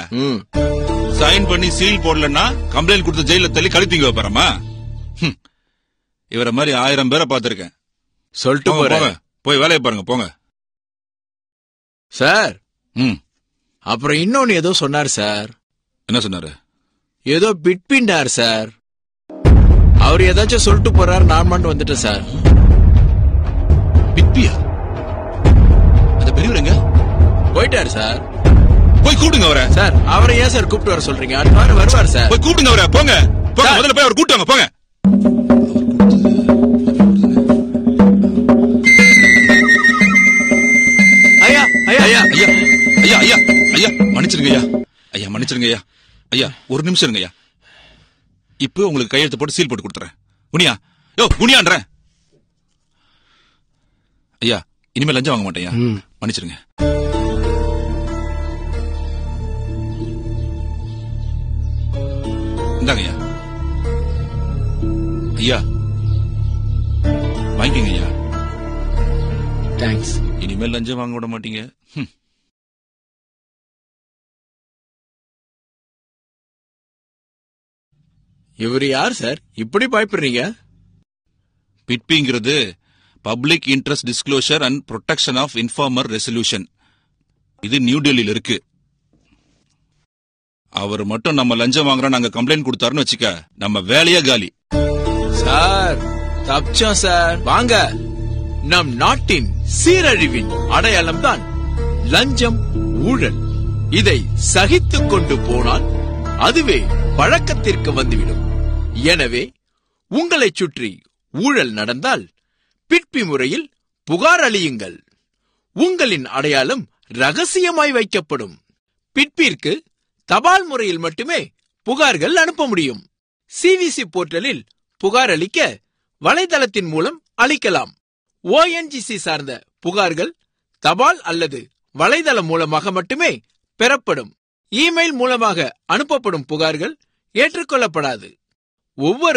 ம் சைன் பண்ணி சீல் போடலன்னா கம்ப்ளைண்ட் கொடுத்து ஜெயில தள்ளி கழுத்திங்க வைப்பாரமா ஹம். இவர மாதிரி ஆயிரம் பேரை பார்த்திருக்கேன் சொல்லிட்டு போங்க, போறேன் போங்க போய் வேலையை பாருங்க போங்க சார் ம் அப்புறம் இன்னொன்னு ஏதோ சொன்னார் சார் என்ன சொன்னாரு ஏதோ பிட்பிண்டார் சார் அவர் ஏதாச்சும் சொல்லிட்டு போறாரு நான் மட்டும் வந்துட்டேன் சார் பிப்பியா அந்த பெரியவருங்க போயிட்டாரு சார் போய் கூப்பிடுங்க அவரை சார் அவரை ஏன் சார் கூப்பிட்டு வர சொல்றீங்க அடுத்த வாரம் வருவார் சார் போய் கூப்பிடுங்க அவரை போங்க போங்க சார். முதல்ல போய் அவர் கூட்டுவாங்க போங்க ஐயா ஐயா ஐயா ஐயா ஐயா ஐயா ஐயா மன்னிச்சிருங்க ஐயா ஐயா மன்னிச்சிருங்க ஐயா ஐயா ஒரு நிமிஷம் இருங்க ஐயா இப்போ உங்களுக்கு கையெழுத்து போட்டு சீல் போட்டு கொடுத்துறேன் குனியா யோ குனியான்றேன் ஐயா இனிமேல் லஞ்சம் வாங்க மாட்டேன் ஐயா ம். மன்னிச்சிருங்க இந்தாங்க ஐயா ஐயா வாங்கிக்கங்க ஐயா தேங்க்ஸ் இனிமேல் லஞ்சம் வாங்க விட மாட்டீங்க ஹம். இவர் யார் சார் இப்படி பயப்படுறீங்க பிட்பிங்கிறது public interest disclosure and protection of informer resolution இது நியூ டெல்லியில இருக்கு அவர் மட்டும் நம்ம லஞ்சம் வாங்குறோம் நாங்க கம்ப்ளைண்ட் கொடுத்தாருன்னு வச்சுக்க நம்ம வேலையே காலி சார் தப்பிச்சோம் சார் வாங்க நம் நாட்டின் சீரழிவின் அடையாளம் தான் லஞ்சம் ஊழல் இதை சகித்துக் கொண்டு போனால் அதுவே பழக்கத்திற்கு வந்துவிடும் எனவே உங்களைச் சுற்றி ஊழல் நடந்தால் பிட்பி முறையில் புகார் அளியுங்கள் உங்களின் அடையாளம் ரகசியமாய் வைக்கப்படும் பிட்பிற்கு தபால் முறையில் மட்டுமே புகார்கள் அனுப்ப முடியும் சிவிசி போர்ட்டலில் புகார் அளிக்க வலைதளத்தின் மூலம் அளிக்கலாம் ஓஎன்ஜிசி சார்ந்த புகார்கள் தபால் அல்லது வலைதளம் மூலமாக மட்டுமே பெறப்படும் இமெயில் மூலமாக அனுப்பப்படும் புகார்கள் ஏற்றுக்கொள்ளப்படாது ஒவ்வொரு